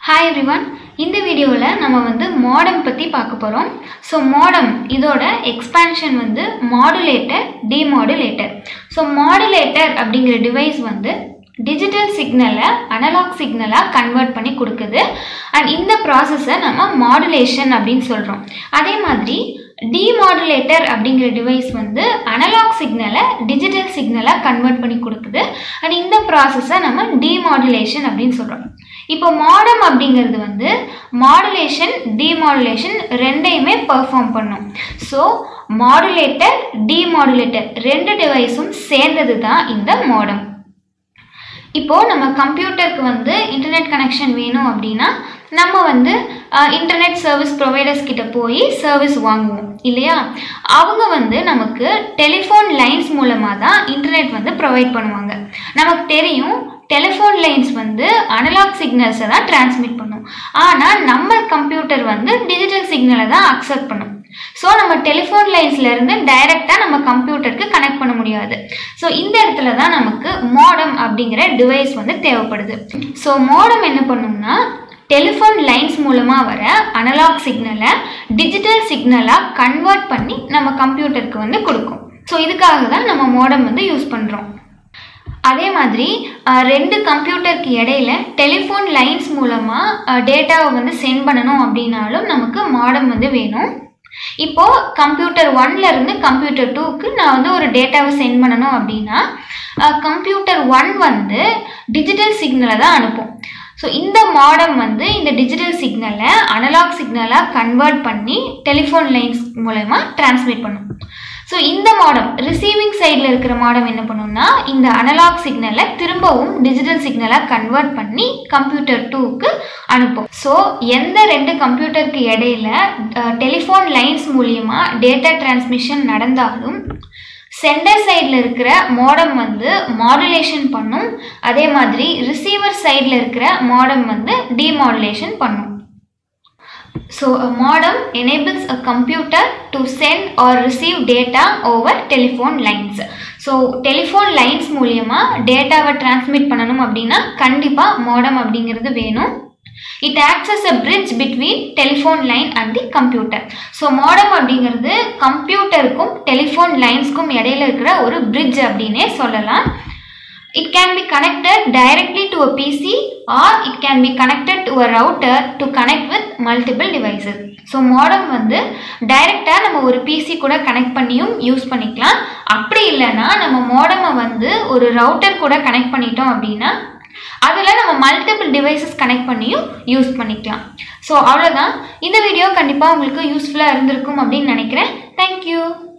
Hi everyone இந்த வீடியோவில் நம்ம வந்து மாடம் பற்றி பார்க்க போகிறோம் ஸோ மாடம் இதோட எக்ஸ்பான்ஷன் வந்து மாடுலேட்டர் டிமாடுலேட்டர் ஸோ மாடுலேட்டர் அப்படிங்கிற டிவைஸ் வந்து டிஜிட்டல் சிக்னலை அனலாக் சிக்னலாக கன்வெர்ட் பண்ணி கொடுக்குது அண்ட் இந்த ப்ராசஸை நம்ம மாடுலேஷன் அப்படின்னு சொல்கிறோம் அதே மாதிரி டிமாடுலேட்டர் அப்படிங்கிற டிவைஸ் வந்து அனலாக் சிக்னலை டிஜிட்டல் சிக்னலாக கன்வெர்ட் பண்ணி கொடுக்குது அண்ட் இந்த ப்ராசஸை நம்ம டிமாடுலேஷன் அப்படின்னு சொல்கிறோம் இப்போ மாடம் அப்படிங்கிறது வந்து மாடுலேஷன் டிமாடுலேஷன் ரெண்டையுமே பெர்ஃபார்ம் பண்ணும் ஸோ மாடுலேட்டர் டிமாடுலேட்டர் ரெண்டு டிவைஸும் சேர்ந்தது தான் இந்த மாடம் இப்போது நம்ம கம்ப்யூட்டருக்கு வந்து இன்டர்நெட் கனெக்ஷன் வேணும் அப்படின்னா நம்ம வந்து இன்டர்நெட் சர்வீஸ் ப்ரொவைடர்ஸ் கிட்ட போய் சர்வீஸ் வாங்குவோம் இல்லையா அவங்க வந்து நமக்கு டெலிஃபோன் லைன்ஸ் மூலமாக தான் இன்டர்நெட் வந்து ப்ரொவைட் பண்ணுவாங்க நமக்கு தெரியும் டெலிஃபோன் லைன்ஸ் வந்து அனலாக் சிக்னல்ஸை தான் டிரான்ஸ்மிட் பண்ணும் ஆனால் நம்ம கம்ப்யூட்டர் வந்து டிஜிட்டல் சிக்னலை தான் அக்செப்ட் பண்ணும் ஸோ நம்ம டெலிஃபோன் லைன்ஸ்லேருந்து டைரெக்டாக நம்ம கம்ப்யூட்டருக்கு கனெக்ட் பண்ண முடியாது ஸோ இந்த இடத்துல தான் நமக்கு மாடம் அப்படிங்கிற டிவைஸ் வந்து தேவைப்படுது ஸோ மாடம் என்ன பண்ணும்னா டெலிஃபோன் லைன்ஸ் மூலமாக வர அனலாக் சிக்னலை டிஜிட்டல் சிக்னலாக கன்வெர்ட் பண்ணி நம்ம கம்ப்யூட்டருக்கு வந்து கொடுக்கும் ஸோ இதுக்காக தான் நம்ம மாடம் வந்து யூஸ் பண்ணுறோம் அதே மாதிரி ரெண்டு கம்ப்யூட்டருக்கு இடையில டெலிஃபோன் லைன்ஸ் மூலமாக டேட்டாவை வந்து சென்ட் பண்ணணும் அப்படின்னாலும் நமக்கு மாடம் வந்து வேணும் இப்போது கம்ப்யூட்டர் ஒன்லேருந்து கம்ப்யூட்டர் டூக்கு நான் வந்து ஒரு டேட்டாவை சென்ட் பண்ணணும் அப்படின்னா கம்ப்யூட்டர் ஒன் வந்து டிஜிட்டல் சிக்னலை தான் அனுப்பும் ஸோ இந்த மாடம் வந்து இந்த டிஜிட்டல் சிக்னலை அனலாக் சிக்னலாக கன்வெர்ட் பண்ணி டெலிஃபோன் லைன்ஸ் மூலயமா டிரான்ஸ்மிட் பண்ணும் ஸோ இந்த மாடம் ரிசீவிங் சைடில் இருக்கிற மாடம் என்ன பண்ணும்னா இந்த அனலாக் சிக்னலை திரும்பவும் டிஜிட்டல் சிக்னலாக கன்வெர்ட் பண்ணி கம்ப்யூட்டர் டூக்கு அனுப்பும் ஸோ எந்த ரெண்டு கம்ப்யூட்டருக்கு இடையில டெலிஃபோன் லைன்ஸ் மூலியமாக டேட்டா டிரான்ஸ்மிஷன் நடந்தாலும் சென்டர் சைடில் இருக்கிற மாடம் வந்து மாடுலேஷன் பண்ணும் அதே மாதிரி ரிசீவர் சைடில் இருக்கிற மாடம் வந்து டிமாடுலேஷன் பண்ணும் So a modem enables a computer to send or receive data over telephone lines. So telephone lines மூலியமாக டேட்டாவை டிரான்ஸ்மிட் பண்ணணும் அப்படின்னா கண்டிப்பாக மாடம் அப்படிங்கிறது வேணும் it acts as a bridge between telephone line and the computer so modem அப்படிங்கிறது கம்ப்யூட்டருக்கும் telephone லைன்ஸ்க்கும் இடையில இருக்கிற ஒரு பிரிட்ஜ் அப்படின்னே சொல்லலாம் It can be connected directly to a PC or it can be connected to a router to connect with multiple devices. So modem வந்து டைரெக்டாக நம்ம ஒரு பிசி கூட கனெக்ட் பண்ணியும் யூஸ் பண்ணிக்கலாம் அப்படி இல்லைன்னா நம்ம மாடமை வந்து ஒரு ரவுட்டர் கூட கனெக்ட் பண்ணிட்டோம் அப்படின்னா அதில் நம்ம மல்டிபிள் டிவைசஸ் கனெக்ட் பண்ணியும் யூஸ் பண்ணிக்கலாம் ஸோ அவ்வளோதான் இந்த வீடியோ கண்டிப்பாக உங்களுக்கு யூஸ்ஃபுல்லாக இருந்திருக்கும் அப்படின்னு நினைக்கிறேன் தேங்க்யூ